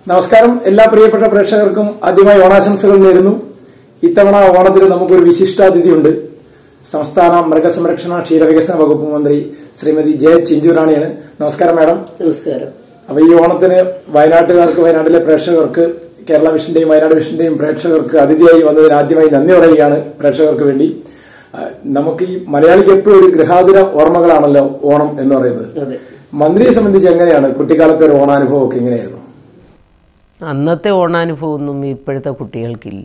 നമസ്കാരം എല്ലാ പ്രിയപ്പെട്ട പ്രേക്ഷകർക്കും ആദ്യമായി ഓണാശംസകൾ നേരുന്നു ഇത്തവണ ഓണത്തിന് നമുക്കൊരു വിശിഷ്ടാതിഥിയുണ്ട് സംസ്ഥാന മൃഗസംരക്ഷണ ക്ഷീരവികസന വകുപ്പ് മന്ത്രി ശ്രീമതി ജെ ചിഞ്ചുറാണിയാണ് നമസ്കാരം മാഡം നമസ്കാരം അപ്പൊ ഈ ഓണത്തിന് വയനാട്ടുകാർക്ക് വയനാട്ടിലെ പ്രേക്ഷകർക്ക് കേരള വിഷന്റെയും വയനാട് വിഷന്റെയും പ്രേക്ഷകർക്ക് അതിഥിയായി വന്നതിന് ആദ്യമായി നന്ദി പറയുകയാണ് പ്രേക്ഷകർക്ക് വേണ്ടി ആ, നമുക്ക് ഈ മലയാളിക്ക് എപ്പോഴും ഒരു ഗൃഹാതുര ഓർമ്മകളാണല്ലോ ഓണം എന്ന് പറയുന്നത് അതെ മന്ത്രിയെ സംബന്ധിച്ച് എങ്ങനെയാണ് കുട്ടിക്കാലത്തെ ഒരു ഓണാനുഭവം ഒക്കെ എങ്ങനെയായിരുന്നു അന്നത്തെ ഓണാനുഭവമൊന്നും ഇപ്പോഴത്തെ കുട്ടികൾക്കില്ല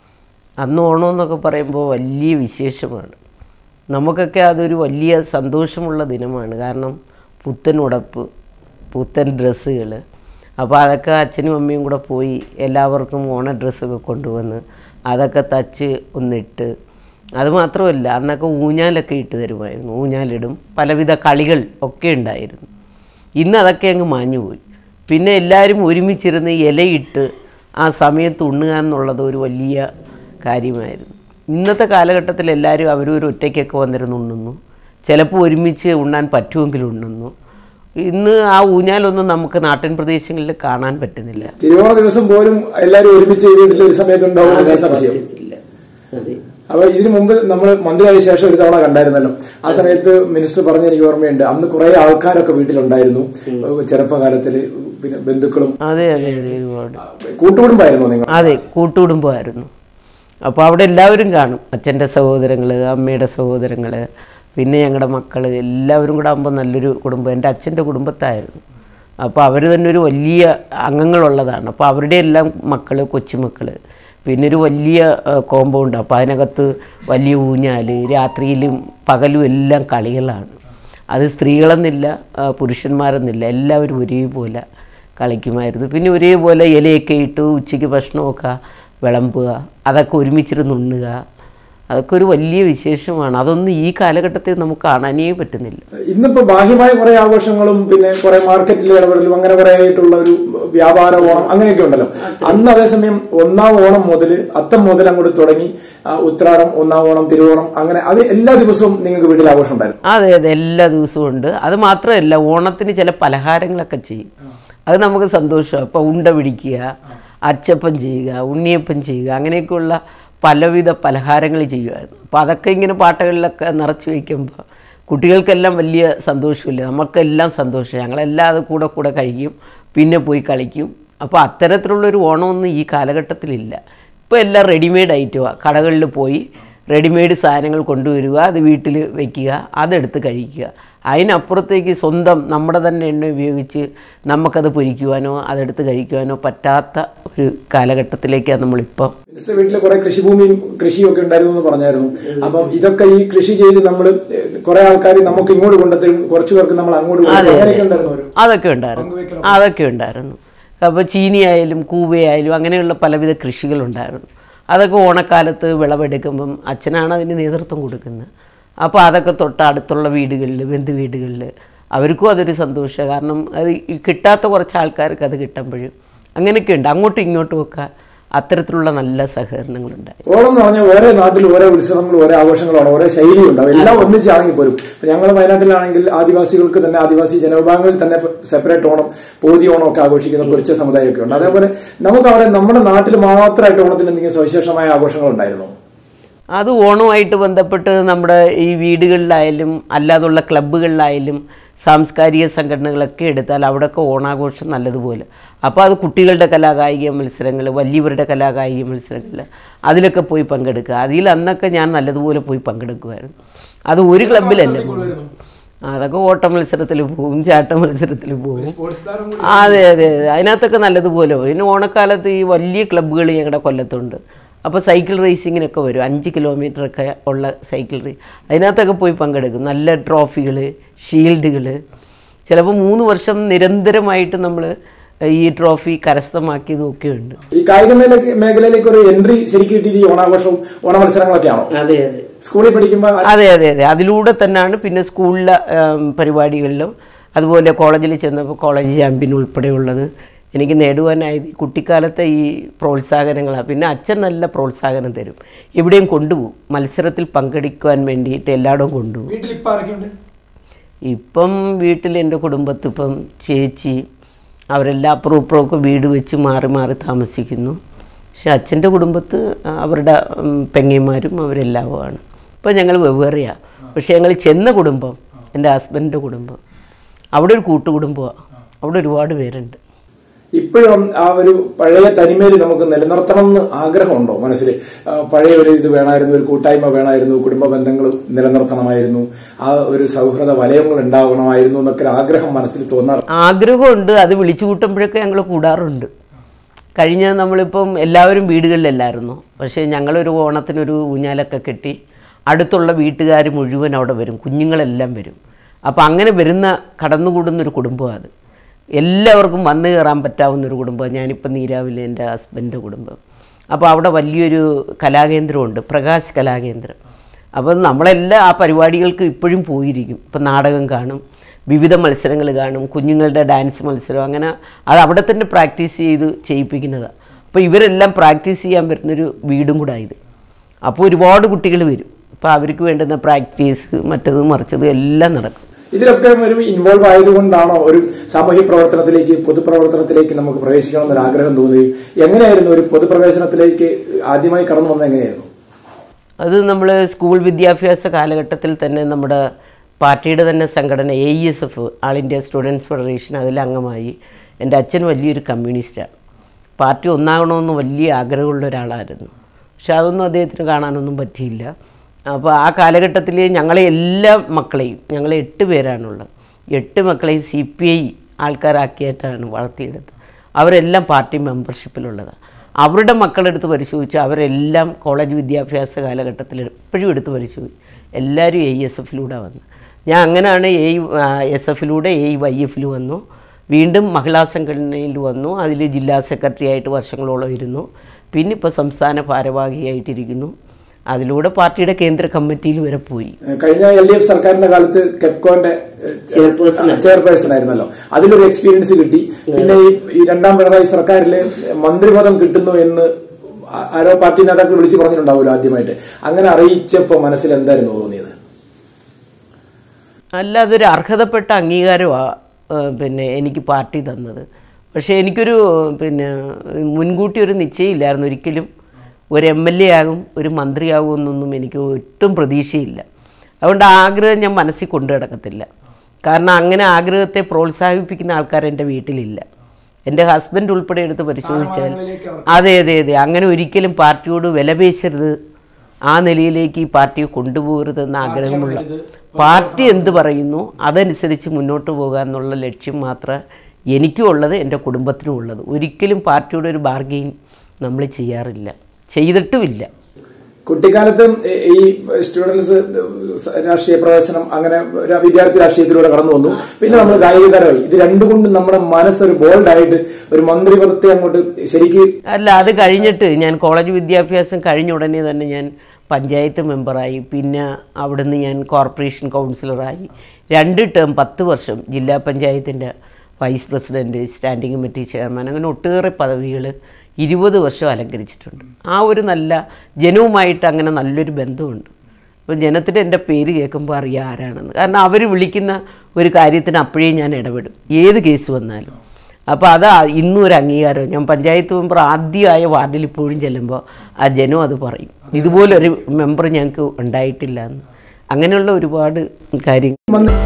അന്ന് ഓണം എന്നൊക്കെ പറയുമ്പോൾ വലിയ വിശേഷമാണ് നമുക്കൊക്കെ അതൊരു വലിയ സന്തോഷമുള്ള ദിനമാണ് കാരണം പുത്തൻ ഉടപ്പ് പുത്തൻ ഡ്രസ്സുകൾ അപ്പോൾ അതൊക്കെ അച്ഛനും അമ്മയും കൂടെ പോയി എല്ലാവർക്കും ഓണ ഡ്രസ്സൊക്കെ കൊണ്ടുവന്ന് അതൊക്കെ തച്ച് ഒന്നിട്ട് അത് മാത്രമല്ല അന്നൊക്കെ ഊഞ്ഞാലൊക്കെ ഇട്ട് തരുമായിരുന്നു ഊഞ്ഞാലിടും പലവിധ കളികൾ ഒക്കെ ഉണ്ടായിരുന്നു ഇന്ന് അതൊക്കെ അങ്ങ് മാഞ്ഞുപോയി പിന്നെ എല്ലാവരും ഒരുമിച്ചിരുന്ന് ഇലയിട്ട് ആ സമയത്ത് ഉണ്ണുക എന്നുള്ളത് ഒരു വലിയ കാര്യമായിരുന്നു ഇന്നത്തെ കാലഘട്ടത്തിൽ എല്ലാവരും അവരൊരു ഒറ്റയ്ക്കൊക്കെ വന്നിരുന്ന് ഉണ്ണുന്നു ചിലപ്പോൾ ഒരുമിച്ച് ഉണ്ണാൻ പറ്റുമെങ്കിൽ ഉണ്ണുന്നു ഇന്ന് ആ ഊഞ്ഞാലൊന്നും നമുക്ക് നാട്ടിൻ പ്രദേശങ്ങളിൽ കാണാൻ പറ്റുന്നില്ല തിരുവോണ ദിവസം പോലും എല്ലാവരും ഒരുമിച്ച് വീട്ടിൽ ഒരു സമയത്തുണ്ടാവും എന്ന സംശയം അതെ അപ്പൊ ഇതിനു മുമ്പ് നമ്മൾ മന്ത്രിയായ ശേഷം ഒരു തവണ കണ്ടായിരുന്നല്ലോ ആ സമയത്ത് മിനിസ്റ്റർ പറഞ്ഞ എനിക്ക് ഓർമ്മയുണ്ട് അന്ന് കുറെ ആൾക്കാരൊക്കെ വീട്ടിലുണ്ടായിരുന്നു ചെറുപ്പകാലത്തില് പിന്നെ ബന്ധുക്കളും അതെ അതെ അതെ ഒരുപാട് കൂട്ടുകുടുംബായിരുന്നു നിങ്ങൾ അതെ കൂട്ടുകുടുംബമായിരുന്നു അപ്പോൾ അവിടെ എല്ലാവരും കാണും അച്ഛൻ്റെ സഹോദരങ്ങൾ അമ്മയുടെ സഹോദരങ്ങൾ പിന്നെ ഞങ്ങളുടെ മക്കൾ എല്ലാവരും കൂടെ ആകുമ്പോൾ നല്ലൊരു കുടുംബം എൻ്റെ അച്ഛൻ്റെ കുടുംബത്തായിരുന്നു അപ്പോൾ അവർ തന്നെ ഒരു വലിയ അംഗങ്ങളുള്ളതാണ് അപ്പോൾ അവരുടെ എല്ലാം മക്കൾ കൊച്ചുമക്കൾ പിന്നെ ഒരു വലിയ കോമ്പൗണ്ട് അപ്പോൾ അതിനകത്ത് വലിയ ഊഞ്ഞാൽ രാത്രിയിലും പകലും എല്ലാം കളികളാണ് അത് സ്ത്രീകളെന്നില്ല ആ, പുരുഷന്മാരെന്നില്ല എല്ലാവരും ഒരേപോലെ കളിക്കുമായിരുന്നു പിന്നെ ഒരേപോലെ ഇലയൊക്കെ ഇട്ട് ഉച്ചയ്ക്ക് ഭക്ഷണമൊക്കെ വിളമ്പുക അതൊക്കെ ഒരുമിച്ചിരുന്ന് ഉണ്ണുക അതൊക്കെ ഒരു വലിയ വിശേഷമാണ് അതൊന്നും ഈ കാലഘട്ടത്തിൽ നമുക്ക് കാണാനേ പറ്റുന്നില്ല ഇന്നിപ്പോ ബാഹ്യമായ കുറെ ആഘോഷങ്ങളും പിന്നെ കുറെ മാർക്കറ്റിൽ ഇടപെടലും അങ്ങനെ കുറെ ആയിട്ടുള്ള ഒരു വ്യാപാര ഓണം അങ്ങനെയൊക്കെ ഉണ്ടല്ലോ അന്ന് അതേസമയം ഒന്നാം ഓണം മുതൽ അത്തം മുതൽ അങ്ങോട്ട് തുടങ്ങി ആ, ഉത്രാടം ഒന്നാം ഓണം തിരുവോണം അങ്ങനെ അത് എല്ലാ ദിവസവും നിങ്ങൾക്ക് വീട്ടിൽ ആഘോഷം ഉണ്ടായിരുന്നു അതെ അതെ എല്ലാ ദിവസവും ഉണ്ട് അത് മാത്രമല്ല ഓണത്തിന് ചില പലഹാരങ്ങളൊക്കെ ചെയ്യും അത് നമുക്ക് സന്തോഷമാണ് ഇപ്പോൾ ഉണ്ട പിടിക്കുക അച്ചപ്പം ചെയ്യുക ഉണ്ണിയപ്പം ചെയ്യുക അങ്ങനെയൊക്കെയുള്ള പലവിധ പലഹാരങ്ങൾ ചെയ്യുമായിരുന്നു അപ്പോൾ അതൊക്കെ ഇങ്ങനെ പാട്ടകളിലൊക്കെ നിറച്ച് വയ്ക്കുമ്പോൾ കുട്ടികൾക്കെല്ലാം വലിയ സന്തോഷമില്ല നമുക്കെല്ലാം സന്തോഷം ഞങ്ങളെല്ലാം അത് കൂടെ കൂടെ കഴിക്കും പിന്നെ പോയി കളിക്കും അപ്പോൾ അത്തരത്തിലുള്ളൊരു ഓണമൊന്നും ഈ കാലഘട്ടത്തിലില്ല ഇപ്പോൾ എല്ലാം റെഡിമെയ്ഡ് ഐറ്റമാണ് കടകളിൽ പോയി റെഡിമെയ്ഡ് സാധനങ്ങൾ കൊണ്ടുവരിക അത് വീട്ടിൽ വെക്കുക അതെടുത്ത് കഴിക്കുക അതിനപ്പുറത്തേക്ക് സ്വന്തം നമ്മുടെ തന്നെ എണ്ണ ഉപയോഗിച്ച് നമുക്കത് പൊരിക്കുവാനോ അതെടുത്ത് കഴിക്കുവാനോ പറ്റാത്ത ഒരു കാലഘട്ടത്തിലേക്കാണ് നമ്മളിപ്പം മിനിസ്റ്റർ വീട്ടിൽ കുറെ കൃഷിഭൂമിയും കൃഷിയും ഒക്കെ ഉണ്ടായിരുന്നു എന്ന് പറഞ്ഞായിരുന്നു അപ്പം ഇതൊക്കെ ഈ കൃഷി ചെയ്ത് നമ്മൾ കുറെ ആൾക്കാർ നമുക്ക് ഇങ്ങോട്ട് കൊണ്ടുത്തരും കുറച്ചു പേർക്ക് നമ്മൾ അങ്ങോട്ട് കൊടുക്കും അങ്ങനെയൊക്കെ ഉണ്ടായിരുന്നു ഒരു അതൊക്കെ ഉണ്ടായിരുന്നു അതൊക്കെ ഉണ്ടായിരുന്നു അപ്പോൾ ചീനിയായാലും കൂവയായാലും അങ്ങനെയുള്ള പലവിധ കൃഷികളുണ്ടായിരുന്നു അതൊക്കെ ഓണക്കാലത്ത് വിളവെടുക്കുമ്പം അച്ഛനാണ് അതിന് നേതൃത്വം കൊടുക്കുന്നത് അപ്പോൾ അതൊക്കെ തൊട്ട് അടുത്തുള്ള വീടുകളിൽ ബന്ധു വീടുകളിൽ അവർക്കും അതൊരു സന്തോഷമാണ് കാരണം അത് ഈ കിട്ടാത്ത കുറച്ച് ആൾക്കാർക്ക് അത് കിട്ടുമ്പോഴും അങ്ങനെയൊക്കെ ഉണ്ട് അങ്ങോട്ടും ഇങ്ങോട്ടും ഒക്കെ അത്തരത്തിലുള്ള നല്ല സഹകരണങ്ങളുണ്ടായി ഓണം എന്ന് പറഞ്ഞാൽ ഓരോ നാട്ടിൽ ഓരോ ഉത്സവങ്ങളും ഓരോ ആഘോഷങ്ങളാണ് ഓരോ ശൈലിയുണ്ടാവും എല്ലാം ഒന്നിച്ചാണെങ്കിൽ പോലും ഇപ്പൊ ഞങ്ങൾ വയനാട്ടിലാണെങ്കിൽ ആദിവാസികൾക്ക് തന്നെ ആദിവാസി ജനവിഭാഗങ്ങളിൽ തന്നെ സെപ്പറേറ്റ് ഓണം പോതി ഓണം ഒക്കെ ആഘോഷിക്കുന്ന കുറിച്ച സമുദായമൊക്കെ ഉണ്ട് അതേപോലെ നമുക്ക് അവിടെ നമ്മുടെ നാട്ടിൽ മാത്രമായിട്ട് ഓണത്തിന് എന്തെങ്കിലും സവിശേഷമായ ആഘോഷങ്ങൾ ഉണ്ടായിരുന്നു അത് ഓണവുമായിട്ട് ബന്ധപ്പെട്ട് നമ്മുടെ ഈ വീടുകളിലായാലും അല്ലാതുള്ള ക്ലബ്ബുകളിലായാലും സാംസ്കാരിക സംഘടനകളൊക്കെ എടുത്താൽ അവിടെയൊക്കെ ഓണാഘോഷം നല്ലതുപോലെ അപ്പോൾ അത് കുട്ടികളുടെ കലാകായിക മത്സരങ്ങൾ വലിയവരുടെ കലാകായിക മത്സരങ്ങൾ അതിലൊക്കെ പോയി പങ്കെടുക്കുക അതിൽ അന്നൊക്കെ ഞാൻ നല്ലതുപോലെ പോയി പങ്കെടുക്കുമായിരുന്നു അത് ഒരു ക്ലബിലല്ല അതൊക്കെ ഓട്ട മത്സരത്തിൽ പോകും ചാട്ട മത്സരത്തിൽ പോകും അതെ അതെ അതെ അതിനകത്തൊക്കെ നല്ലതുപോലെ പോകും പിന്നെ ഓണക്കാലത്ത് ഈ വലിയ ക്ലബ്ബുകൾ ഞങ്ങളുടെ കൊല്ലത്തുണ്ട് അപ്പോൾ സൈക്കിൾ റേസിങ്ങിനൊക്കെ വരും അഞ്ച് കിലോമീറ്ററൊക്കെ ഉള്ള സൈക്കിൾ റേസ് അതിനകത്തൊക്കെ പോയി പങ്കെടുക്കും നല്ല ട്രോഫികൾ ഷീൽഡുകൾ ചിലപ്പോൾ മൂന്ന് വർഷം നിരന്തരമായിട്ട് നമ്മൾ ഈ ട്രോഫി കരസ്ഥമാക്കിയതും ഒക്കെ ഉണ്ട് ഈ കായിക മേഖല മേഖലയിലേക്ക് ഒരു എൻട്രി ശരിക്കും കിട്ടിയത് ഈ ഓണാഘോഷവും ഓണ മത്സരങ്ങളൊക്കെയാണോ അതെ അതെ സ്കൂളിൽ പഠിക്കുമ്പോൾ അതെ അതെ അതെ അതിലൂടെ തന്നെയാണ് പിന്നെ സ്കൂളിലെ ഉം, പരിപാടികളിലും അതുപോലെ കോളേജിൽ ചെന്നപ്പോൾ കോളേജ് ചാമ്പ്യൻ ഉൾപ്പെടെയുള്ളത് എനിക്ക് നേടുവാനായത് കുട്ടിക്കാലത്തെ ഈ പ്രോത്സാഹനങ്ങളാണ് പിന്നെ അച്ഛൻ നല്ല പ്രോത്സാഹനം തരും എവിടെയും കൊണ്ടുപോകും മത്സരത്തിൽ പങ്കെടുക്കുവാൻ വേണ്ടിയിട്ട് എല്ലായിടവും കൊണ്ടുപോകും വീട്ടിൽ ഇപ്പൊ ആരൊക്കെയുണ്ട് ഇപ്പം വീട്ടിൽ എൻ്റെ കുടുംബത്തിൽ ഇപ്പം ചേച്ചി അവരെല്ലാം അപ്പുറവും ഇപ്പുറമൊക്കെ വീട് വെച്ച് മാറി മാറി താമസിക്കുന്നു പക്ഷെ അച്ഛൻ്റെ കുടുംബത്ത് അവരുടെ ഉം, പെങ്ങന്മാരും അവരെല്ലാവുമാണ് ഇപ്പോൾ ഞങ്ങൾ വെവ്വേറെയാണ് പക്ഷേ ഞങ്ങൾ ചെന്ന കുടുംബം എൻ്റെ ഹസ്ബൻഡിൻ്റെ കുടുംബം അവിടെ ഒരു കൂട്ടുകുടുംബമാണ് അവിടെ ഒരുപാട് പേരുണ്ട് ഇപ്പോഴും ആ ഒരു പഴയ തനിമയിൽ നമുക്ക് നിലനിർത്തണം എന്ന് ആഗ്രഹമുണ്ടോ മനസ്സിൽ ആ, പഴയ ഒരു ഇത് വേണമായിരുന്നു ഒരു കൂട്ടായ്മ വേണമായിരുന്നു കുടുംബ ബന്ധങ്ങൾ നിലനിർത്തണമായിരുന്നു ആ ഒരു സൗഹൃദ വലയങ്ങൾ ഉണ്ടാകണമായിരുന്നു എന്നൊക്കെ ഒരു ആഗ്രഹം മനസ്സിൽ തോന്നാറ് ആഗ്രഹമുണ്ട് അത് വിളിച്ചു കൂട്ടുമ്പോഴൊക്കെ ഞങ്ങൾ കൂടാറുണ്ട് കഴിഞ്ഞ നമ്മളിപ്പം എല്ലാവരും വീടുകളിലല്ലായിരുന്നു പക്ഷേ ഞങ്ങളൊരു ഓണത്തിനൊരു ഊഞ്ഞാലൊക്കെ കെട്ടി അടുത്തുള്ള വീട്ടുകാർ മുഴുവൻ അവിടെ വരും കുഞ്ഞുങ്ങളെല്ലാം വരും അപ്പോൾ അങ്ങനെ വരുന്ന കടന്നുകൂടുന്നൊരു കുടുംബമാണ് അത് എല്ലാവർക്കും വന്നു കയറാൻ പറ്റാവുന്നൊരു കുടുംബം ഞാനിപ്പോൾ നീരാവിലെ എൻ്റെ ഹസ്ബൻഡിൻ്റെ കുടുംബം അപ്പോൾ അവിടെ വലിയൊരു കലാകേന്ദ്രമുണ്ട് പ്രകാശ് കലാകേന്ദ്രം അപ്പം നമ്മളെല്ലാം ആ പരിപാടികൾക്ക് ഇപ്പോഴും പോയിരിക്കും ഇപ്പം നാടകം കാണും വിവിധ മത്സരങ്ങൾ കാണും കുഞ്ഞുങ്ങളുടെ ഡാൻസ് മത്സരം അങ്ങനെ അത് അവിടെ തന്നെ പ്രാക്ടീസ് ചെയ്ത് ചെയ്യിപ്പിക്കുന്നതാണ് അപ്പോൾ ഇവരെല്ലാം പ്രാക്ടീസ് ചെയ്യാൻ വരുന്നൊരു വീടും കൂടെ ഇത് അപ്പോൾ ഒരുപാട് കുട്ടികൾ വരും അപ്പോൾ അവർക്ക് വേണ്ടുന്ന പ്രാക്ടീസ് മറ്റത് മറിച്ചത് എല്ലാം നടക്കും ഇതിലൊക്കെ ഒരു ഇൻവോൾവ് ആയതുകൊണ്ടാണോ ഒരു സാമൂഹ്യ പ്രവർത്തനത്തിലേക്ക് പൊതുപ്രവർത്തനത്തിലേക്ക് നമുക്ക് പ്രവേശിക്കണം എന്നൊരു ആഗ്രഹം തോന്നുകയും എങ്ങനെയായിരുന്നു ഒരു പൊതുപ്രവേശനത്തിലേക്ക് ആദ്യമായി കടന്നു വന്നത് എങ്ങനെയായിരുന്നു അത് നമ്മൾ സ്കൂൾ വിദ്യാഭ്യാസ കാലഘട്ടത്തിൽ തന്നെ നമ്മുടെ പാർട്ടിയുടെ തന്നെ സംഘടന A I S F all India students federation അതിൽ അംഗമായി എൻ്റെ അച്ഛൻ വലിയൊരു കമ്മ്യൂണിസ്റ്റാണ് പാർട്ടി ഒന്നാകണമെന്ന് വലിയ ആഗ്രഹമുള്ള ഒരാളായിരുന്നു പക്ഷെ അതൊന്നും അദ്ദേഹത്തിന് കാണാനൊന്നും പറ്റിയില്ല അപ്പോൾ ആ കാലഘട്ടത്തിൽ ഞങ്ങളെ എല്ലാ മക്കളെയും ഞങ്ങളെ എട്ട് പേരാണുള്ളത് എട്ട് മക്കളെയും സി പി ഐ ആൾക്കാരാക്കിയിട്ടാണ് വളർത്തിയെടുത്തത് അവരെല്ലാം പാർട്ടി മെമ്പർഷിപ്പിലുള്ളതാണ് അവരുടെ മക്കളെടുത്ത് പരിശോധിച്ച് അവരെല്ലാം കോളേജ് വിദ്യാഭ്യാസ കാലഘട്ടത്തിൽ എപ്പോഴും എടുത്ത് പരിശോധിച്ചു എല്ലാവരും എ എസ് എഫിലൂടെ വന്നു ഞാൻ അങ്ങനെയാണ് എ എസ് എഫിലൂടെ എ വൈ എഫിൽ വന്നു വീണ്ടും മഹിളാ സംഘടനയിൽ വന്നു അതിൽ ജില്ലാ സെക്രട്ടറി ആയിട്ട് വർഷങ്ങളോളം ഇരുന്നു പിന്നെ ഇപ്പോൾ സംസ്ഥാന ഭാരവാഹിയായിട്ടിരിക്കുന്നു അതിലൂടെ പാർട്ടിയുടെ കേന്ദ്ര കമ്മിറ്റിയിൽ വരെ പോയി കഴിഞ്ഞ എൽ ഡി എഫ് സർക്കാരിന്റെ കാലത്ത് കെപ്കോന്റെ ചെയർപേഴ്സൺ ചെയർപേഴ്സൺ ആയിരുന്നല്ലോ അതിലൊരു എക്സ്പീരിയൻസ് കിട്ടി പിന്നെ ഈ ഈ രണ്ടാം പിണറായി സർക്കാരില് മന്ത്രിപദം കിട്ടുന്നു എന്ന് ആ- ആരോ പാർട്ടി നേതാക്കൾ വിളിച്ചു പറഞ്ഞിട്ടുണ്ടാവുമല്ലോ ആദ്യമായിട്ട് അങ്ങനെ അറിയിച്ചപ്പോ മനസ്സിൽ എന്തായിരുന്നു തോന്നിയത് അല്ല അതൊരു അർഹതപ്പെട്ട അംഗീകാരമാണ് പിന്നെ എനിക്ക് പാർട്ടി തന്നത് പക്ഷേ എനിക്കൊരു പിന്നെ മുൻകൂട്ടി ഒരു നിശ്ചയമില്ലായിരുന്നു ഒരിക്കലും ഒരു എം എൽ എ ആകും ഒരു മന്ത്രിയാകും എന്നൊന്നും എനിക്ക് ഒട്ടും പ്രതീക്ഷയില്ല അതുകൊണ്ട് ആ ആഗ്രഹം ഞാൻ മനസ്സിൽ കൊണ്ടു കിടക്കത്തില്ല കാരണം അങ്ങനെ ആഗ്രഹത്തെ പ്രോത്സാഹിപ്പിക്കുന്ന ആൾക്കാർ എൻ്റെ വീട്ടിലില്ല എൻ്റെ ഹസ്ബൻഡ് ഉൾപ്പെടെ എടുത്ത് പരിശോധിച്ചാൽ അതെ അതെ അതെ അങ്ങനെ ഒരിക്കലും പാർട്ടിയോട് വിലപേശരുത് ആ നിലയിലേക്ക് ഈ പാർട്ടിയെ കൊണ്ടുപോകരുതെന്ന ആഗ്രഹമുള്ള പാർട്ടി എന്ത് പറയുന്നു അതനുസരിച്ച് മുന്നോട്ട് പോകുക എന്നുള്ള ലക്ഷ്യം മാത്രമേ എനിക്കും ഉള്ളത് എൻ്റെ കുടുംബത്തിനും ഉള്ളത് ഒരിക്കലും പാർട്ടിയുടെ ഒരു ബാർഗെയിൻ നമ്മൾ ചെയ്യാറില്ല ചെയ്തിട്ടുമില്ല കുട്ടിക്കാലത്തും ഈ- ഈ സ്റ്റുഡൻസ് രാഷ്ട്രീയ പ്രവേശനം അങ്ങനെ ഒരു വിദ്യാർത്ഥി രാഷ്ട്രീയത്തിലൂടെ കടന്നു വന്നു പിന്നെ നമ്മൾ കായിക താരമായി ഇത് രണ്ടും കൊണ്ടും നമ്മുടെ മനസ്സൊരു ബോൾഡ് ആയിട്ട് ഒരു മന്ത്രിപദത്തെ അങ്ങോട്ട് ശരിക്ക് അല്ല അത് കഴിഞ്ഞിട്ട് ഞാൻ കോളേജ് വിദ്യാഭ്യാസം കഴിഞ്ഞ ഉടനെ തന്നെ ഞാൻ പഞ്ചായത്ത് മെമ്പറായി പിന്നെ അവിടുന്ന് ഞാൻ കോർപ്പറേഷൻ കൗൺസിലറായി രണ്ട് ടേം പത്ത് വർഷം ജില്ലാ പഞ്ചായത്തിൻ്റെ vice president standing committee chairman അങ്ങനെ ഒട്ടേറെ പദവികൾ ഇരുപത് വർഷം അലങ്കരിച്ചിട്ടുണ്ട് ആ ഒരു നല്ല ജനവുമായിട്ട് അങ്ങനെ നല്ലൊരു ബന്ധമുണ്ട് അപ്പോൾ ജനത്തിന് എൻ്റെ പേര് കേൾക്കുമ്പോൾ അറിയാം ആരാണെന്ന് കാരണം അവർ വിളിക്കുന്ന ഒരു കാര്യത്തിന് അപ്പോഴേ ഞാൻ ഇടപെടും ഏത് കേസ് വന്നാലും അപ്പോൾ അത് ഇന്നും ഒരു അംഗീകാരം ഞാൻ പഞ്ചായത്ത് മെമ്പർ ആദ്യമായ വാർഡിൽ ഇപ്പോഴും ചെല്ലുമ്പോൾ ആ ജനം അത് പറയും ഇതുപോലൊരു മെമ്പർ ഞങ്ങൾക്ക് ഉണ്ടായിട്ടില്ല എന്ന് അങ്ങനെയുള്ള ഒരുപാട് കാര്യങ്ങൾ മന്ത്രി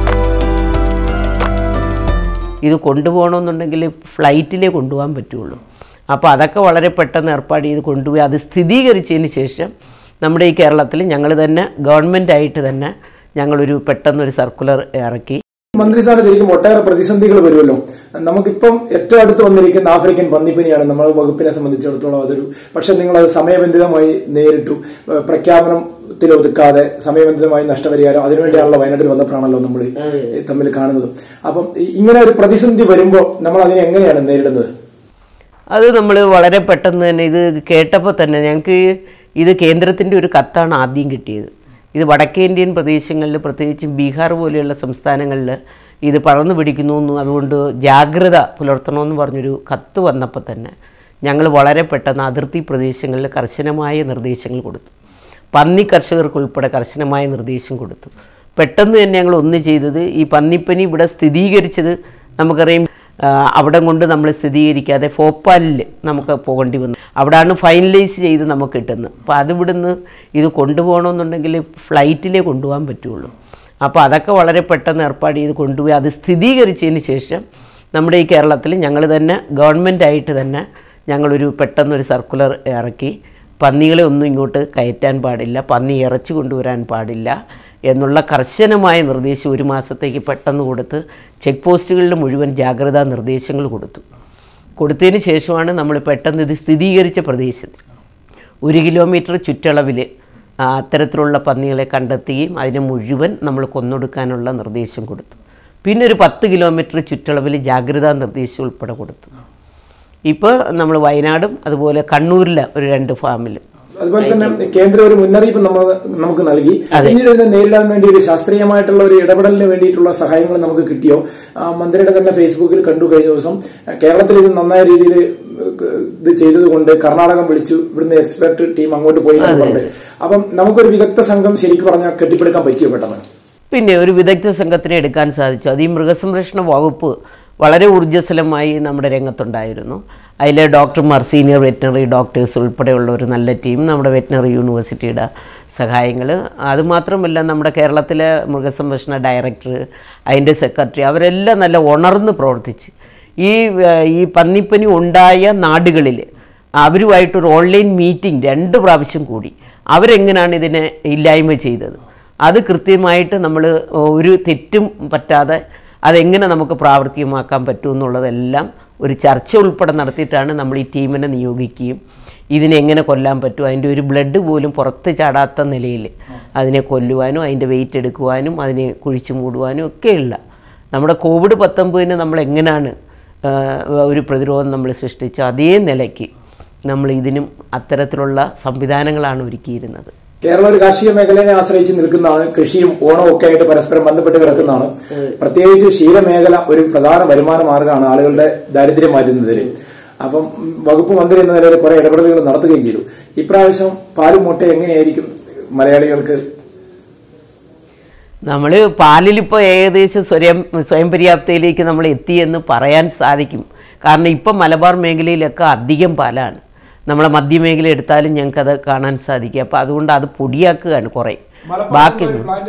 ഇത് കൊണ്ടുപോകണമെന്നുണ്ടെങ്കിൽ ഫ്ലൈറ്റിലേ കൊണ്ടുപോകാൻ പറ്റുള്ളൂ അപ്പോൾ അതൊക്കെ വളരെ പെട്ടെന്ന് ഏർപ്പാട് ചെയ്ത് കൊണ്ടുപോയി അത് സ്ഥിരീകരിച്ചതിന് ശേഷം നമ്മുടെ ഈ കേരളത്തിൽ ഞങ്ങൾ തന്നെ ഗവൺമെൻറ്റായിട്ട് തന്നെ ഞങ്ങളൊരു പെട്ടെന്നൊരു സർക്കുലർ ഇറക്കി മന്ത്രിസ്ഥാനത്ത് ഇരിക്കുമ്പോൾ ഒട്ടേറെ പ്രതിസന്ധികൾ വരുമല്ലോ നമുക്കിപ്പം ഏറ്റവും അടുത്ത് വന്നിരിക്കുന്ന ആഫ്രിക്കൻ പന്നിപ്പനിയാണ് നമ്മുടെ വകുപ്പിനെ സംബന്ധിച്ചിടത്തോളം അതൊരു പക്ഷെ നിങ്ങൾ അത് സമയബന്ധിതമായി നേരിട്ടു ഏഹ് പ്രഖ്യാപനത്തിൽ ഒതുക്കാതെ സമയബന്ധിതമായി നഷ്ടപരിഹാരം അതിനുവേണ്ടിയാണല്ലോ വയനാട്ടിൽ വന്നപ്പോഴാണല്ലോ നമ്മൾ തമ്മിൽ കാണുന്നത് അപ്പം ഈ- ഇങ്ങനെ ഒരു പ്രതിസന്ധി വരുമ്പോൾ നമ്മൾ അതിനെ എങ്ങനെയാണ് നേരിടുന്നത് അത് നമ്മൾ വളരെ പെട്ടെന്ന് തന്നെ ഇത് കേട്ടപ്പോൾ തന്നെ ഞങ്ങൾക്ക് ഇത് കേന്ദ്രത്തിൻ്റെ ഒരു കത്താണ് ആദ്യം കിട്ടിയത് ഇത് വടക്കേ ഇന്ത്യൻ പ്രദേശങ്ങളിൽ പ്രത്യേകിച്ച് ബീഹാർ പോലെയുള്ള സംസ്ഥാനങ്ങളിൽ ഇത് പടർന്നു പിടിക്കുന്നു എന്നും അതുകൊണ്ട് ജാഗ്രത പുലർത്തണമെന്ന് പറഞ്ഞൊരു കത്ത് വന്നപ്പോൾ തന്നെ ഞങ്ങൾ വളരെ പെട്ടെന്ന് അതിർത്തി പ്രദേശങ്ങളിൽ കർശനമായ നിർദ്ദേശങ്ങൾ കൊടുത്തു പന്നി കർഷകർക്കുൾപ്പെടെ കർശനമായ നിർദ്ദേശം കൊടുത്തു പെട്ടെന്ന് തന്നെ ഞങ്ങൾ ഒന്ന് ചെയ്തത് ഈ പന്നിപ്പനി ഇവിടെ സ്ഥിരീകരിച്ചത് നമുക്കറിയാം ആ, അവിടെ കൊണ്ട് നമ്മൾ സ്ഥിരീകരിക്കാതെ ഭോപ്പാലിൽ നമുക്ക് പോകേണ്ടി വന്നു അവിടെയാണ് ഫൈനലൈസ് ചെയ്ത് നമുക്ക് കിട്ടുന്നത് അപ്പോൾ അതിവിടുന്ന് ഇത് കൊണ്ടുപോകണമെന്നുണ്ടെങ്കിൽ ഫ്ലൈറ്റിലേ കൊണ്ടുപോകാൻ പറ്റുള്ളൂ അപ്പോൾ അതൊക്കെ വളരെ പെട്ടെന്ന് ഏർപ്പാട് ചെയ്ത് കൊണ്ടുപോയി അത് സ്ഥിരീകരിച്ചതിന് ശേഷം നമ്മുടെ ഈ കേരളത്തിൽ ഞങ്ങൾ തന്നെ ഗവൺമെൻറ്റായിട്ട് തന്നെ ഞങ്ങളൊരു പെട്ടെന്നൊരു സർക്കുലർ ഇറക്കി പന്നികളെ ഒന്നും ഇങ്ങോട്ട് കയറ്റാൻ പാടില്ല പന്നി ഇറച്ചി കൊണ്ടുവരാൻ പാടില്ല എന്നുള്ള കർശനമായ നിർദ്ദേശം ഒരു മാസത്തേക്ക് പെട്ടെന്ന് കൊടുത്ത് ചെക്ക് പോസ്റ്റുകളിൽ മുഴുവൻ ജാഗ്രതാ നിർദ്ദേശങ്ങൾ കൊടുത്തു കൊടുത്തതിന് ശേഷമാണ് നമ്മൾ പെട്ടെന്ന് ഇത് സ്ഥിരീകരിച്ച പ്രദേശത്ത് ഒരു കിലോമീറ്റർ ചുറ്റളവിൽ ആ, അത്തരത്തിലുള്ള പന്നികളെ കണ്ടെത്തുകയും അതിനെ മുഴുവൻ നമ്മൾ കൊന്നൊടുക്കാനുള്ള നിർദ്ദേശം കൊടുത്തു പിന്നെ ഒരു പത്ത് കിലോമീറ്റർ ചുറ്റളവിൽ ജാഗ്രതാ നിർദ്ദേശം ഉൾപ്പെടെ കൊടുത്തു ഇപ്പോൾ നമ്മൾ വയനാടും അതുപോലെ കണ്ണൂരിലെ ഒരു രണ്ട് ഫാമിലും അതുപോലെ തന്നെ കേന്ദ്രം ഒരു മുന്നറിയിപ്പ് നമ്മൾ നമുക്ക് നൽകി പിന്നീട് ഇതിനെ നേരിടാൻ വേണ്ടി ഒരു ശാസ്ത്രീയമായിട്ടുള്ള ഒരു ഇടപെടലിന് വേണ്ടിയിട്ടുള്ള സഹായങ്ങൾ നമുക്ക് കിട്ടിയോ ആ, മന്ത്രിയുടെ തന്നെ ഫേസ്ബുക്കിൽ കണ്ടു കഴിഞ്ഞ ദിവസം ആ, കേരളത്തിൽ ഇത് നന്നായ രീതിയിൽ ഇത് ചെയ്തതുകൊണ്ട് കർണാടകം വിളിച്ചു ഇവിടുന്ന് എക്സ്പെർട്ട് ടീം അങ്ങോട്ട് പോയി എന്നുള്ളത് അപ്പം നമുക്കൊരു വിദഗ്ധ സംഘം ശരിക്കും പറഞ്ഞാൽ കെട്ടിപ്പടുക്കാൻ പറ്റിയോ പെട്ടെന്ന് പിന്നെ ഒരു വിദഗ്ധ സംഘത്തിനെ എടുക്കാൻ സാധിച്ചു അത് ഈ മൃഗസംരക്ഷണ വകുപ്പ് വളരെ ഊർജ്ജസ്വലമായി നമ്മുടെ രംഗത്തുണ്ടായിരുന്നു അതിലെ ഡോക്ടർമാർ സീനിയർ വെറ്റിനറി ഡോക്ടേഴ്സ് ഉൾപ്പെടെയുള്ള ഒരു നല്ല ടീം നമ്മുടെ വെറ്റിനറി യൂണിവേഴ്സിറ്റിയുടെ സഹായങ്ങൾ അതുമാത്രമല്ല നമ്മുടെ കേരളത്തിലെ മൃഗസംരക്ഷണ ഡയറക്ടർ അതിൻ്റെ സെക്രട്ടറി അവരെല്ലാം നല്ല ഉണർന്ന് പ്രവർത്തിച്ച് ഈ ഏഹ്, ഈ പന്നിപ്പനി ഉണ്ടായ നാടുകളിൽ അവരുമായിട്ടൊരു ഓൺലൈൻ മീറ്റിംഗ് രണ്ട് പ്രാവശ്യം കൂടി അവരെങ്ങനെയാണ് ഇതിനെ ഇല്ലായ്മ ചെയ്തത് അത് കൃത്യമായിട്ട് നമ്മൾ ഒരു തെറ്റും പറ്റാതെ അതെങ്ങനെ നമുക്ക് പ്രാവർത്തികമാക്കാൻ പറ്റും എന്നുള്ളതെല്ലാം ഒരു ചർച്ച ഉൾപ്പെടെ നടത്തിയിട്ടാണ് നമ്മൾ ഈ ടീമിനെ നിയോഗിക്കുകയും ഇതിനെ എങ്ങനെ കൊല്ലാൻ പറ്റും അതിൻ്റെ ഒരു ബ്ലഡ് പോലും പുറത്ത് ചാടാത്ത നിലയിൽ അതിനെ കൊല്ലുവാനും അതിൻ്റെ വെയിറ്റ് എടുക്കുവാനും അതിനെ കുഴിച്ചു മൂടുവാനും ഒക്കെയുള്ള നമ്മുടെ കോവിഡ് പത്തൊമ്പതിന് നമ്മൾ എങ്ങനെയാണ് ആ, ഒരു പ്രതിരോധം നമ്മൾ സൃഷ്ടിച്ച അതേ നിലയ്ക്ക് നമ്മൾ ഇതിനും അത്തരത്തിലുള്ള സംവിധാനങ്ങളാണ് ഒരുക്കിയിരുന്നത് കേരളം ഒരു കാർഷിക മേഖലയെ ആശ്രയിച്ച് നിൽക്കുന്നതാണ് കൃഷിയും ഓണവും ഒക്കെ ആയിട്ട് പരസ്പരം ബന്ധപ്പെട്ട് കിടക്കുന്നതാണ് പ്രത്യേകിച്ച് ക്ഷീരമേഖല ഒരു പ്രധാന വരുമാന മാർഗ്ഗമാണ് ആളുകളുടെ ദാരിദ്ര്യം മാറ്റുന്നതിൽ അപ്പം ഉം, വകുപ്പ് മന്ത്രി എന്ന നിലയിൽ കുറെ ഇടപെടലുകൾ നടത്തുകയും ചെയ്തു ഇപ്രാവശ്യം പാലും മുട്ട എങ്ങനെയായിരിക്കും മലയാളികൾക്ക് നമ്മൾ പാലിലിപ്പോൾ ഏകദേശം സ്വയം സ്വയം പര്യാപ്തയിലേക്ക് നമ്മൾ എത്തിയെന്ന് പറയാൻ സാധിക്കും കാരണം ഇപ്പം മലബാർ മേഖലയിലൊക്കെ അധികം പാലാണ് നമ്മളെ മധ്യമേഖല എടുത്താലും ഞങ്ങൾക്കത് കാണാൻ സാധിക്കും അപ്പോൾ അതുകൊണ്ട് അത് പൊടിയാക്കുകയാണ് കുറേ ബാക്കി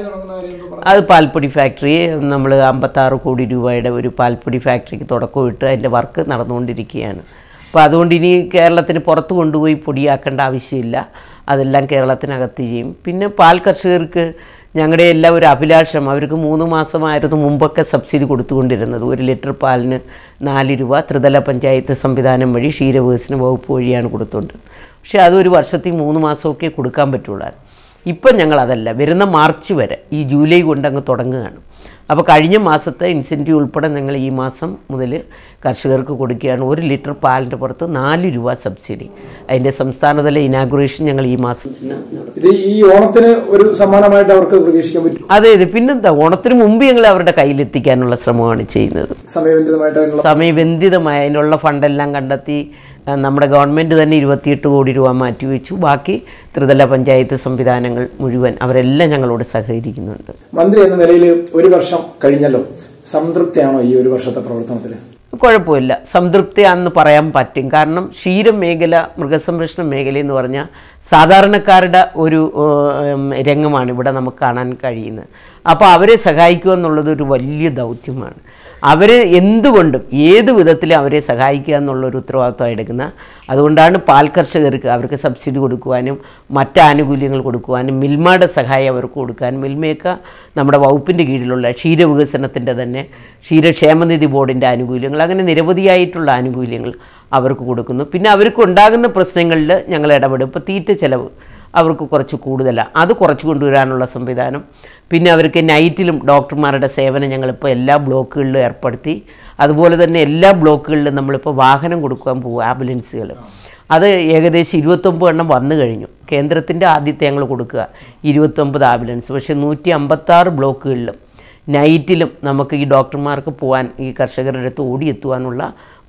അത് പാൽപ്പൊടി ഫാക്ടറി നമ്മൾ അമ്പത്താറ് കോടി രൂപയുടെ ഒരു പാൽപ്പൊടി ഫാക്ടറിക്ക് തുടക്കമിട്ട് അതിൻ്റെ വർക്ക് നടന്നുകൊണ്ടിരിക്കുകയാണ് അപ്പോൾ അതുകൊണ്ട് ഇനി കേരളത്തിന് പുറത്ത് കൊണ്ടുപോയി പൊടിയാക്കേണ്ട ആവശ്യമില്ല അതെല്ലാം കേരളത്തിനകത്ത് ചെയ്യും പിന്നെ പാൽ കർഷകർക്ക് ഞങ്ങളുടെ എല്ലാം ഒരു അഭിലാഷം അവർക്ക് മൂന്ന് മാസമായിരുന്നു മുമ്പൊക്കെ സബ്സിഡി കൊടുത്തുകൊണ്ടിരുന്നത് ഒരു ലിറ്റർ പാലിന് നാല് രൂപ ത്രിതല പഞ്ചായത്ത് സംവിധാനം വഴി ക്ഷീരവികസന വകുപ്പ് വഴിയാണ് കൊടുത്തുകൊണ്ട് പക്ഷേ അതൊരു വർഷത്തിൽ മൂന്ന് മാസമൊക്കെ കൊടുക്കാൻ പറ്റുള്ളൂ ഇപ്പം ഞങ്ങൾ അതല്ല വരുന്ന മാർച്ച് വരെ ഈ ജൂലൈ കൊണ്ട് അങ്ങ് തുടങ്ങുകയാണ് അപ്പോൾ കഴിഞ്ഞ മാസത്തെ ഇൻസെൻറ്റീവ് ഉൾപ്പെടെ ഞങ്ങൾ ഈ മാസം മുതൽ കർഷകർക്ക് കൊടുക്കുകയാണ് ഒരു ലിറ്റർ പാലിൻ്റെ പുറത്ത് നാല് രൂപ സബ്സിഡി അതിൻ്റെ സംസ്ഥാനതല ഇനാഗുറേഷൻ ഞങ്ങൾ ഈ മാസം തന്നെ നടത്തും. ഇത് ഈ ഓണത്തിന് ഒരു സമ്മാനമായിട്ട് അവർക്ക് പ്രതീക്ഷിക്കാൻ പറ്റും അതെ അതെ പിന്നെന്താ ഓണത്തിന് മുമ്പ് ഞങ്ങൾ അവരുടെ കയ്യിലെത്തിക്കാനുള്ള ശ്രമമാണ് ചെയ്യുന്നത് സമയബന്ധിതമായിട്ടുള്ള സമയബന്ധിതമായ അതിനുള്ള ഫണ്ടെല്ലാം കണ്ടെത്തി ആ, നമ്മുടെ ഗവൺമെൻറ് തന്നെ ഇരുപത്തിയെട്ട് കോടി രൂപ മാറ്റിവെച്ചു ബാക്കി ത്രിതല പഞ്ചായത്ത് സംവിധാനങ്ങൾ മുഴുവൻ അവരെല്ലാം ഞങ്ങളോട് സഹകരിക്കുന്നുണ്ട് മന്ത്രി എന്ന നിലയിൽ ഒരു വർഷം കഴിഞ്ഞല്ലോ സംതൃപ്തിയാണോ ഈ ഒരു വർഷത്തെ പ്രവർത്തനത്തിൽ കുഴപ്പമില്ല സംതൃപ്തിയാണെന്ന് പറയാൻ പറ്റും കാരണം ക്ഷീര മേഖല മൃഗസംരക്ഷണ മേഖല എന്ന് പറഞ്ഞാൽ സാധാരണക്കാരുടെ ഒരു ഉം, രംഗമാണ് ഇവിടെ നമുക്ക് കാണാൻ കഴിയുന്നത് അപ്പോൾ അവരെ സഹായിക്കുക എന്നുള്ളത് ഒരു വലിയ ദൗത്യമാണ് അവർ എന്തുകൊണ്ടും ഏത് വിധത്തിലും അവരെ സഹായിക്കുക എന്നുള്ളൊരു ഉത്തരവാദിത്വം എടുക്കുന്ന അതുകൊണ്ടാണ് പാൽ കർഷകർക്ക് അവർക്ക് സബ്സിഡി കൊടുക്കുവാനും മറ്റ് ആനുകൂല്യങ്ങൾ കൊടുക്കുവാനും മിൽമയുടെ സഹായം അവർക്ക് കൊടുക്കാനും മിൽമയൊക്കെ നമ്മുടെ വകുപ്പിൻ്റെ കീഴിലുള്ള ക്ഷീരവികസനത്തിൻ്റെ തന്നെ ക്ഷീരക്ഷേമനിധി ബോർഡിൻ്റെ ആനുകൂല്യങ്ങൾ അങ്ങനെ നിരവധിയായിട്ടുള്ള ആനുകൂല്യങ്ങൾ അവർക്ക് കൊടുക്കുന്നു പിന്നെ അവർക്ക് ഉണ്ടാകുന്ന പ്രശ്നങ്ങളിൽ ഞങ്ങൾ ഇടപെടും ഇപ്പോൾ തീറ്റ ചെലവ് അവർക്ക് കുറച്ച് കൂടുതലാണ് അത് കുറച്ച് കൊണ്ടുവരാനുള്ള സംവിധാനം പിന്നെ അവർക്ക് നൈറ്റിലും ഡോക്ടർമാരുടെ സേവനം ഞങ്ങളിപ്പോൾ എല്ലാ ബ്ലോക്കുകളിലും ഏർപ്പെടുത്തി അതുപോലെ തന്നെ എല്ലാ ബ്ലോക്കുകളിലും നമ്മളിപ്പോൾ വാഹനം കൊടുക്കാൻ പോകും ആംബുലൻസുകൾ അത് ഏകദേശം ഇരുപത്തൊമ്പത് എണ്ണം വന്നു കഴിഞ്ഞു കേന്ദ്രത്തിൻ്റെ ആദ്യത്തെ ഞങ്ങൾ കൊടുക്കുക ഇരുപത്തൊമ്പത് ആംബുലൻസ് പക്ഷേ നൂറ്റി അമ്പത്താറ് ബ്ലോക്കുകളിലും നൈറ്റിലും നമുക്ക് ഈ ഡോക്ടർമാർക്ക് പോകാൻ ഈ കർഷകരുടെ അടുത്ത് ഓടിയെത്തുവാനുള്ള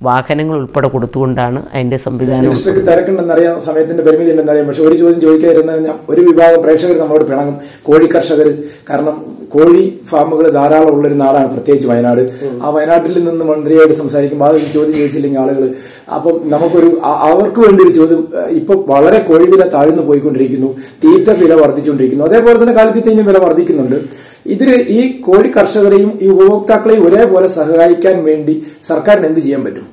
വാഹനങ്ങൾ ഉൾപ്പെടെ കൊടുത്തുകൊണ്ടാണ് അതിൻ്റെ സംവിധാനം മിനിസ്റ്റർക്ക് തിരക്കുണ്ടെന്നറിയാം സമയത്തിന്റെ പരിമിതി ഉണ്ടെന്നറിയാം പക്ഷെ ഒരു ചോദ്യം ചോദിക്കാതിരുന്ന ഞാൻ ഒരു വിഭാഗം പ്രേക്ഷകർ നമ്മളോട് പിണങ്ങും കോഴി കർഷകർ കാരണം കോഴി ഫാമുകൾ ധാരാളം ഉള്ളൊരു നാടാണ് പ്രത്യേകിച്ച് വയനാട് ആ വയനാട്ടിൽ നിന്ന് മന്ത്രിയോട് സംസാരിക്കുമ്പോൾ ആ ഒരു ചോദ്യം ചോദിച്ചില്ലെങ്കിൽ ആളുകൾ അപ്പം നമുക്കൊരു അ- അവർക്ക് വേണ്ടി ഒരു ചോദ്യം ഏഹ്, ഇപ്പൊ വളരെ കോഴി വില താഴ്ന്നു പോയിക്കൊണ്ടിരിക്കുന്നു തീറ്റ വില വർദ്ധിച്ചുകൊണ്ടിരിക്കുന്നു അതേപോലെ തന്നെ കാലിത്തീറ്റയും വില വർദ്ധിക്കുന്നുണ്ട് ഇതില് ഈ കോഴി കർഷകരെയും ഈ ഉപഭോക്താക്കളെയും ഒരേപോലെ സഹായിക്കാൻ വേണ്ടി സർക്കാരിന് എന്ത് ചെയ്യാൻ പറ്റും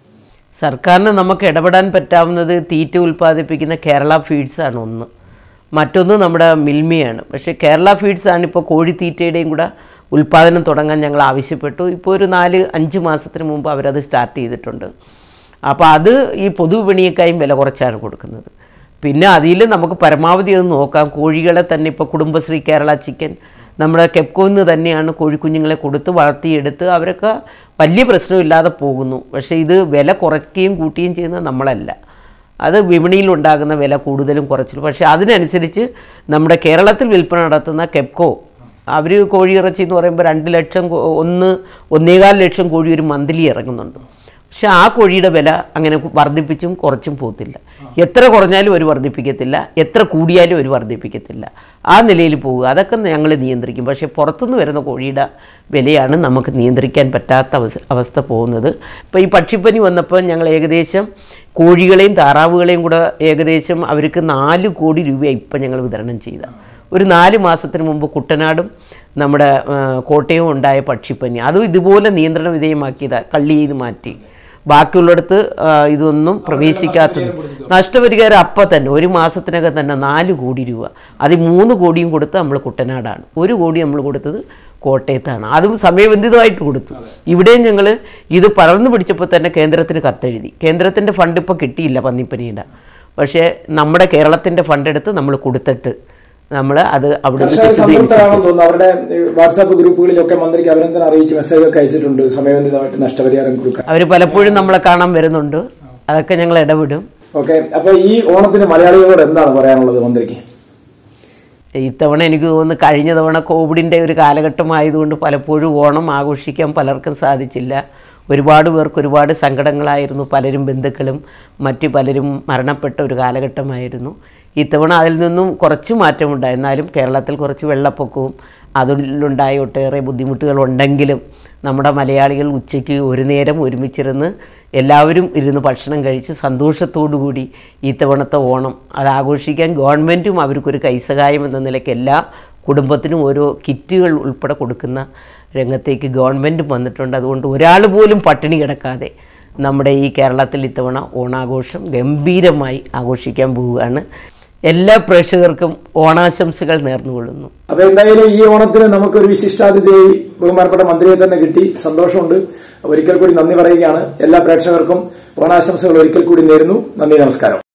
സർക്കാരിന് നമുക്ക് ഇടപെടാൻ പറ്റാവുന്നത് തീറ്റ ഉൽപ്പാദിപ്പിക്കുന്ന കേരള ഫീഡ്സ് ആണ് ഒന്ന് മറ്റൊന്ന് നമ്മുടെ മിൽമയാണ് പക്ഷേ കേരള ഫീഡ്സ് ആണ് ഇപ്പോൾ കോഴിത്തീറ്റയുടെയും കൂടെ ഉൽപ്പാദനം തുടങ്ങാൻ ഞങ്ങൾ ആവശ്യപ്പെട്ടു ഇപ്പോൾ ഒരു നാല് അഞ്ച് മാസത്തിന് മുമ്പ് അവരത് സ്റ്റാർട്ട് ചെയ്തിട്ടുണ്ട് അപ്പോൾ അത് ഈ പൊതുവിപണിയേക്കായും വില കുറച്ചാണ് കൊടുക്കുന്നത് പിന്നെ അതിൽ നമുക്ക് പരമാവധി അത് നോക്കാം കോഴികളെ തന്നെ ഇപ്പോൾ കുടുംബശ്രീ കേരള ചിക്കൻ നമ്മുടെ കെപ്കോന്ന് തന്നെയാണ് കോഴിക്കുഞ്ഞുങ്ങളെ കൊടുത്ത് വളർത്തിയെടുത്ത് അവരൊക്കെ വലിയ പ്രശ്നമില്ലാതെ പോകുന്നു പക്ഷേ ഇത് വില കുറയ്ക്കുകയും കൂട്ടുകയും ചെയ്യുന്നത് നമ്മളല്ല അത് വിപണിയിൽ ഉണ്ടാകുന്ന വില കൂടുതലും കുറച്ചിലും പക്ഷേ അതിനനുസരിച്ച് നമ്മുടെ കേരളത്തിൽ വിൽപ്പന നടത്തുന്ന കെപ്കോ അവർ കോഴിയിറച്ചി എന്ന് പറയുമ്പോൾ രണ്ട് ലക്ഷം കോ- ഒന്ന് ഒന്നേകാൽ ലക്ഷം കോഴി ഒരു മന്ത്ലി ഇറങ്ങുന്നുണ്ട് പക്ഷെ ആ കോഴിയുടെ വില അങ്ങനെ വർദ്ധിപ്പിച്ചും കുറച്ചും പോകത്തില്ല എത്ര കുറഞ്ഞാലും ഒരു വർദ്ധിപ്പിക്കത്തില്ല എത്ര കൂടിയാലും ഒരു വർദ്ധിപ്പിക്കത്തില്ല ആ നിലയിൽ പോവുക അതൊക്കെ ഞങ്ങൾ നിയന്ത്രിക്കും പക്ഷേ പുറത്തുനിന്ന് വരുന്ന കോഴിയുടെ വിലയാണ് നമുക്ക് നിയന്ത്രിക്കാൻ പറ്റാത്ത അവസ്ഥ അവസ്ഥ പോകുന്നത് ഇപ്പോൾ ഈ പക്ഷിപ്പനി വന്നപ്പോൾ ഞങ്ങൾ ഏകദേശം കോഴികളെയും താറാവുകളെയും കൂടെ ഏകദേശം അവർക്ക് നാല് കോടി രൂപ ഇപ്പം ഞങ്ങൾ വിതരണം ചെയ്ത ഒരു നാല് മാസത്തിന് മുമ്പ് കുട്ടനാടും നമ്മുടെ ആ, കോട്ടയവും ഉണ്ടായ പക്ഷിപ്പനി അതും ഇതുപോലെ നിയന്ത്രണ വിധേയമാക്കിയതാണ് കള്ളി ചെയ്ത് മാറ്റി ബാക്കിയുള്ളിടത്ത് ആ, ഇതൊന്നും പ്രവേശിക്കാത്തത് നഷ്ടപരിഹാരം അപ്പം തന്നെ ഒരു മാസത്തിനകം തന്നെ നാല് കോടി രൂപ അത് മൂന്ന് കോടിയും കൊടുത്ത് നമ്മൾ കുട്ടനാടാണ് ഒരു കോടി നമ്മൾ കൊടുത്തത് കോട്ടയത്താണ് അതും സമയബന്ധിതമായിട്ട് കൊടുത്തു ഇവിടെയും ഞങ്ങൾ ഇത് പടർന്നു പിടിച്ചപ്പോൾ തന്നെ കേന്ദ്രത്തിന് കത്തെഴുതി കേന്ദ്രത്തിൻ്റെ ഫണ്ട് ഇപ്പോൾ കിട്ടിയില്ല പന്നിപ്പനിയുടെ പക്ഷേ നമ്മുടെ കേരളത്തിൻ്റെ ഫണ്ട് എടുത്ത് നമ്മൾ കൊടുത്തിട്ട് നമ്മൾ അത് അവിടെ നിന്ന് കർഷകർ കിട്ടുന്നതനുസരിച്ച് സംതൃപ്തരാണെന്ന് തോന്നുന്നു അവരുടെ ഏഹ്, വാട്സാപ്പ് ഗ്രൂപ്പുകളിലൊക്കെ മന്ത്രിക്ക് അഭിനന്ദനം അറിയിച്ച് മെസ്സേജ് ഒക്കെ അയച്ചിട്ടുണ്ട് സമയബന്ധിതമായിട്ട് നഷ്ടപരിഹാരം കൊടുക്കാൻ അവർ പലപ്പോഴും നമ്മളെ കാണാൻ വരുന്നുണ്ട് അതൊക്കെ ഞങ്ങൾ ഇടപെടും ഓക്കെ അപ്പൊ ഈ ഓണത്തിന് മലയാളികളോട് എന്താണ് പറയാനുള്ളത് മന്ത്രിക്ക് ഇത്തവണ എനിക്ക് തോന്നുന്നു കഴിഞ്ഞ തവണ കോവിഡിൻ്റെ ഒരു കാലഘട്ടമായതുകൊണ്ട് പലപ്പോഴും ഓണം ആഘോഷിക്കാൻ പലർക്കും സാധിച്ചില്ല ഒരുപാട് പേർക്ക് ഒരുപാട് സങ്കടങ്ങളായിരുന്നു പലരും ബന്ധുക്കളും മറ്റു പലരും മരണപ്പെട്ട ഒരു കാലഘട്ടമായിരുന്നു ഇത്തവണ അതിൽ നിന്നും കുറച്ച് മാറ്റമുണ്ടായി എന്നാലും കേരളത്തിൽ കുറച്ച് വെള്ളപ്പൊക്കവും അതിലുണ്ടായ ഒട്ടേറെ ബുദ്ധിമുട്ടുകളുണ്ടെങ്കിലും നമ്മുടെ മലയാളികൾ ഉച്ചയ്ക്ക് ഒരു നേരം ഒരുമിച്ചിരുന്ന് എല്ലാവരും ഇരുന്ന് ഭക്ഷണം കഴിച്ച് സന്തോഷത്തോടു കൂടി ഇത്തവണത്തെ ഓണം അത് ആഘോഷിക്കാൻ ഗവൺമെൻറ്റും അവർക്കൊരു കൈസഹായം എന്ന നിലയ്ക്ക് എല്ലാ കുടുംബത്തിനും ഓരോ കിറ്റുകൾ ഉൾപ്പെടെ കൊടുക്കുന്ന രംഗത്തേക്ക് ഗവൺമെൻറ്റും വന്നിട്ടുണ്ട് അതുകൊണ്ട് ഒരാൾ പോലും പട്ടിണി കിടക്കാതെ നമ്മുടെ ഈ കേരളത്തിൽ ഇത്തവണ ഓണാഘോഷം ഗംഭീരമായി ആഘോഷിക്കാൻ പോവുകയാണ് എല്ലാ പ്രേക്ഷകർക്കും ഓണാശംസകൾ നേർന്നുകൊള്ളുന്നു അപ്പൊ എന്തായാലും ഈ ഓണത്തിന് നമുക്കൊരു വിശിഷ്ടാതിഥിയായി ബഹുമാനപ്പെട്ട മന്ത്രിയെ തന്നെ കിട്ടി സന്തോഷമുണ്ട് ഒരിക്കൽ കൂടി നന്ദി പറയുകയാണ് എല്ലാ പ്രേക്ഷകർക്കും ഓണാശംസകൾ ഒരിക്കൽ കൂടി നേരുന്നു നന്ദി നമസ്കാരം